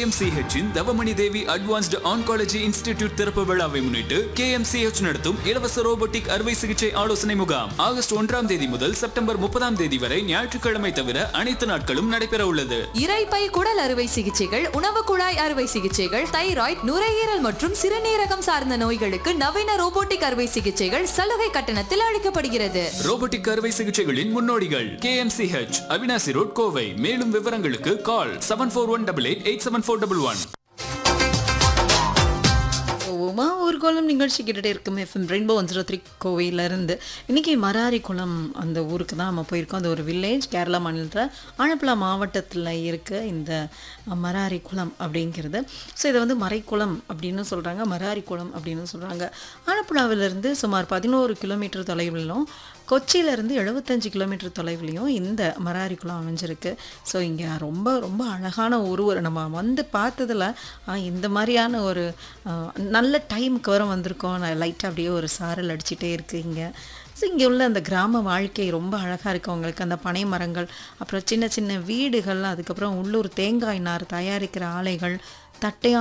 KMCH இன் Thavamani Devi advanced oncology institute திறப்பு விழாவை முன்னிட்டு KMCH நடத்தும் இலவச ரோபோட்டிக் அறுவை சிகிச்சை ஆலோசனை முகாம் ஆகஸ்ட் ஒன்றாம் தேதி முதல் செப்டம்பர் முப்பதாம் தேதி வரை ஞாயிற்றுக்கிழமை தவிர அனைத்து நாட்களும் நடைபெற உள்ளது இரைப்பை குடல் அறுவை சிகிச்சைகள் உணவு குழாய் அறுவை சிகிச்சைகள் தைராய்டு நுரையீரல் மற்றும் சிறுநீரகம் சார்ந்த நோய்களுக்கு நவீன ரோபோட்டிக் அறுவை சிகிச்சைகள் சலுகை கட்டணத்தில் அளிக்கப்படுகிறது ரோபோட்டிக் அறுவை சிகிச்சைகளின் முன்னோடிகள் KMCH அவினாசி ரோட் கோவை மேலும் விவரங்களுக்கு call seven four one double eight eight seven four double one Uma ஊர்கோலம் நிகழ்ச்சி கேட்டுகிட்டே இருக்கும் FM rainbow one zero three கோவையிலேருந்து இன்றைக்கி மராரி குளம் அந்த ஊருக்கு தான் நம்ம போயிருக்கோம் அந்த ஒரு வில்லேஜ் கேரளா மாநிலத்தில் ஆலப்புழா மாவட்டத்தில் இருக்க இந்த மராரி குளம் அப்படிங்கிறது ஸோ இதை வந்து மறைக்குளம் அப்படின்னு சொல்கிறாங்க மராரி குளம் அப்படின்னு சொல்கிறாங்க ஆலப்புழாவிலிருந்து சுமார் பதினோரு கிலோமீட்டர் தொலைவிலும் கொச்சியிலேருந்து எழுபத்தஞ்சு கிலோமீட்டர் தொலைவுலையும் இந்த மராரி குளம் அமைஞ்சிருக்கு ஸோ இங்கே ரொம்ப ரொம்ப அழகான ஒரு ஒரு நம்ம வந்து பார்த்ததில் ஆ, இந்த மாதிரியான ஒரு ஆ, நல்ல டைமுக்கு வர வந்திருக்கோம் நான் லைட்டாக அப்படியே ஒரு சாரல் அடிச்சிட்டே இருக்குது இங்கே ஸோ இங்கே உள்ள அந்த கிராம வாழ்க்கை ரொம்ப அழகாக இருக்குது அவங்களுக்கு அந்த பனை மரங்கள் அப்புறம் சின்ன சின்ன வீடுகள் அதுக்கப்புறம் உள்ளூர் தேங்காய் நார் தயாரிக்கிற ஆலைகள் தட்டையா